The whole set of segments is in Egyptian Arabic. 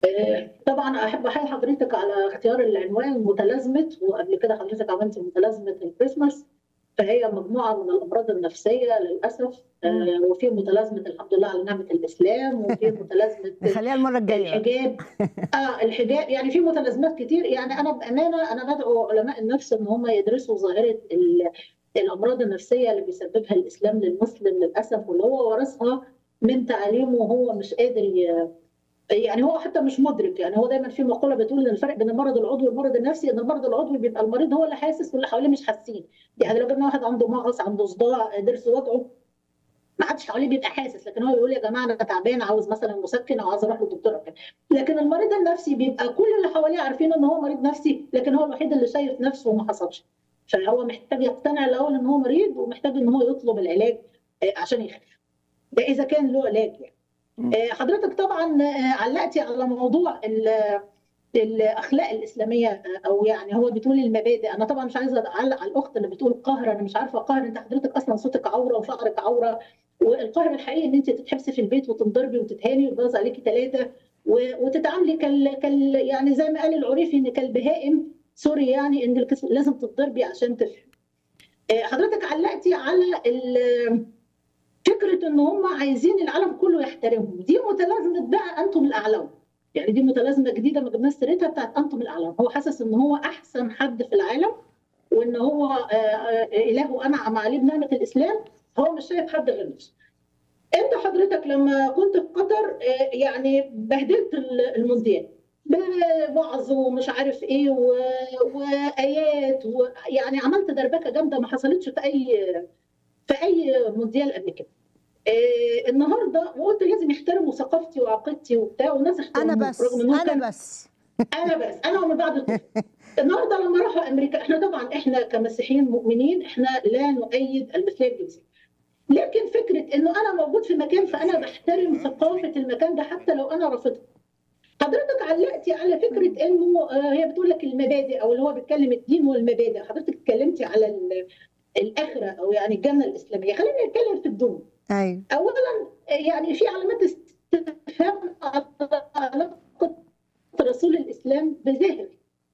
آه، طبعا احب احيي حضرتك على اختيار العنوان متلازمه وقبل كده حضرتك عملت متلازمه الكريسماس فهي مجموعه من الامراض النفسيه للاسف آه، وفي متلازمه الحمد لله على نعمه الاسلام وفي متلازمه نخليها المره الجايه الحجاب اه الحجاب يعني في متلازمات كتير يعني انا بامانه انا بدعو علماء النفس ان هم يدرسوا ظاهره ال- الامراض النفسيه اللي بيسببها الاسلام للمسلم للاسف واللي هو ورثها من تعاليمه وهو مش قادر ي... يعني هو حتى مش مدرك يعني هو دايما في مقوله بتقول ان الفرق بين المرض العضوي والمرض النفسي ان المرض العضوي بيبقى المريض هو اللي حاسس واللي حواليه مش حاسين يعني لو جبنا واحد عنده مغص عنده صداع ضرس وضعه ما حدش حواليه بيبقى حاسس لكن هو يقول يا جماعه انا تعبان عاوز مثلا مسكن او عاوز اروح للدكتور أو كده. لكن المريض النفسي بيبقى كل اللي حواليه عارفين ان هو مريض نفسي لكن هو الوحيد اللي شايف نفسه وما حصلش فهو محتاج يقتنع الاول ان هو مريض ومحتاج ان هو يطلب العلاج آه، عشان يخف ده اذا كان له علاج يعني آه، حضرتك طبعا آه، علقتي على موضوع ال- الاخلاق الاسلاميه آه، او يعني هو بتقول المبادئ انا طبعا مش عايزه اعلق على الاخت اللي بتقول قهر انا مش عارفه قهر انت حضرتك اصلا صوتك عوره وشعرك عوره والقهر الحقيقي ان انت تتحبسي في البيت وتنضربي وتتهاني ويتجوز عليكي ثلاثه وتتعاملي كال, كال يعني زي ما قال العريفي ان كالبهائم سوري يعني ان الكس- لازم تتضربي عشان تفهم آه، حضرتك علقتي على ال- فكره ان هم عايزين العالم كله يحترمهم دي متلازمه بقى انتم الاعلام يعني دي متلازمه جديده ما جبناش سيرتها بتاعت انتم الاعلام هو حاسس ان هو احسن حد في العالم وان هو آه، آه، اله انعم عليه بنعمه الاسلام هو مش شايف حد غير نفسه انت حضرتك لما كنت في قطر آه، يعني بهدلت ال- المونديال بوعظ ومش عارف ايه و... وايات ويعني عملت دربكه جامده ما حصلتش في اي في اي مونديال قبل كده آه، النهارده وقلت لازم يحترموا ثقافتي وعقيدتي وبتاع والناس احترموا انا بس رغم إن هو كان- انا بس انا بس انا ومن بعد الطفل النهارده لما راحوا امريكا احنا طبعا احنا كمسيحيين مؤمنين احنا لا نؤيد المثليه الجنسيه لكن فكره انه انا موجود في مكان فانا بحترم ثقافه المكان ده حتى لو انا رافضها حضرتك علقتي على فكره انه آه، هي بتقول لك المبادئ او اللي هو بيتكلم الدين والمبادئ حضرتك اتكلمتي على ال- الاخره او يعني الجنه الاسلاميه خلينا نتكلم في الدون ايوه اولا يعني في علامات استفهام على علاقه رسول الاسلام بزاهر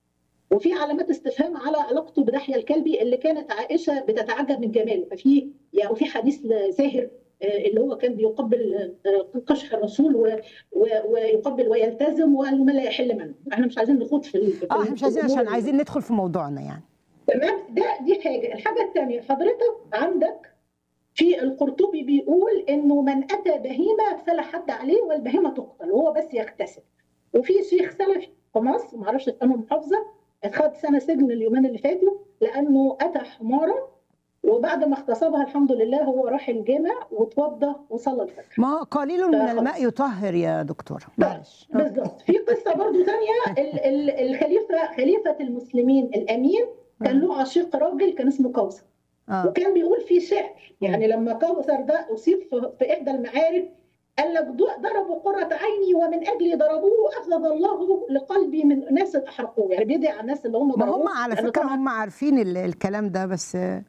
وفي علامات استفهام على علاقته بدحية الكلبي اللي كانت عائشه بتتعجب من جماله ففي يعني وفي حديث لزاهر آه، اللي هو كان بيقبل آه، قشح الرسول و- و- ويقبل ويلتزم وقال له ما لا يحل منه احنا مش عايزين نخوض في ال- في اه احنا مش عايزين الأمور عشان ال- عايزين ندخل في موضوعنا يعني تمام ده دي حاجه الحاجه الثانيه حضرتك عندك في القرطبي بيقول انه من اتى بهيمه فلا حد عليه والبهيمه تقتل وهو بس يغتسل وفي شيخ سلفي في مصر معرفش في انه محافظه اتخذ سنه سجن اليومين اللي فاتوا لانه اتى حماره وبعد ما اغتصبها الحمد لله هو راح الجامع واتوضى وصلى الفجر ما هو قليل من فخلاص. الماء يطهر يا دكتور معلش آه. بالظبط في قصه برضو ثانيه ال- ال- الخليفه خليفه المسلمين الامين كان له عشيق راجل كان اسمه كوثر اه وكان بيقول فيه شعر يعني لما كوثر ده اصيب في في احدى المعارك قال لك ض- ضربوا قرة عيني ومن اجلي ضربوه اخذ الله لقلبي من ناس احرقوه يعني بيدعي على الناس اللي هم ما ضربوه هم على لأن فكره طبعاً هم عارفين ال- الكلام ده بس آه،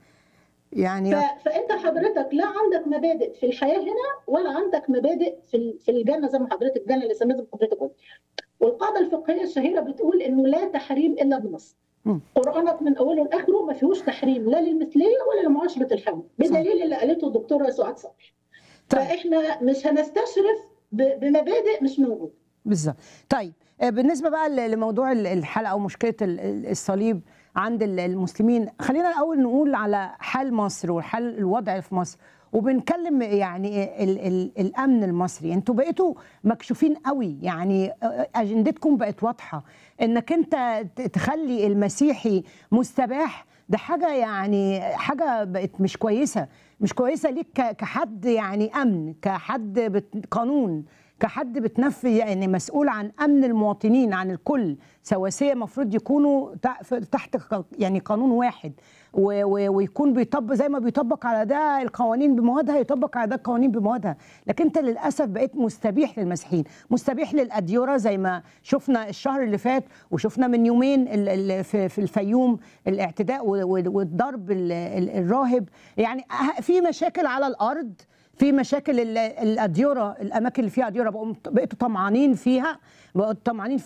يعني ف- فانت حضرتك لا عندك مبادئ في الحياه هنا ولا عندك مبادئ في ال- في الجنه زي ما حضرتك الجنه اللي سميتها حضرتك قلت والقاعده الفقهيه الشهيره بتقول انه لا تحريم الا بنص مم. قرانك من اوله لاخره ما فيهوش تحريم لا للمثليه ولا لمعاشره الحمل بدليل اللي قالته الدكتوره سعاد صبري طيب فاحنا مش هنستشرف ب- بمبادئ مش موجوده بالظبط طيب آه، بالنسبه بقى ل- لموضوع ال- الحلقه ومشكله ال- ال- الصليب عند ال- المسلمين خلينا الاول نقول على حال مصر وحال الوضع في مصر وبنتكلم يعني ال ال الامن المصري انتوا بقيتوا مكشوفين قوي يعني آه، اجندتكم بقت واضحه انك انت ت- تخلي المسيحي مستباح ده حاجه يعني حاجه بقت مش كويسه مش كويسه ليك ك- كحد يعني امن كحد بت- قانون كحد بتنفذ يعني مسؤول عن امن المواطنين عن الكل سواسيه المفروض يكونوا تع- ف- تحت ق- يعني قانون واحد و- و- ويكون بيطبق زي ما بيطبق على ده القوانين بموادها يطبق على ده القوانين بموادها لكن انت للاسف بقيت مستبيح للمسيحيين مستبيح للاديوره زي ما شفنا الشهر اللي فات وشفنا من يومين ال- ال- في في الفيوم الاعتداء و- و- والضرب ال- ال- الراهب يعني أه- في مشاكل على الارض في مشاكل ال- الاديره الاماكن اللي فيها اديره بقوا بقيتوا طمعانين فيها بقوا طمعانين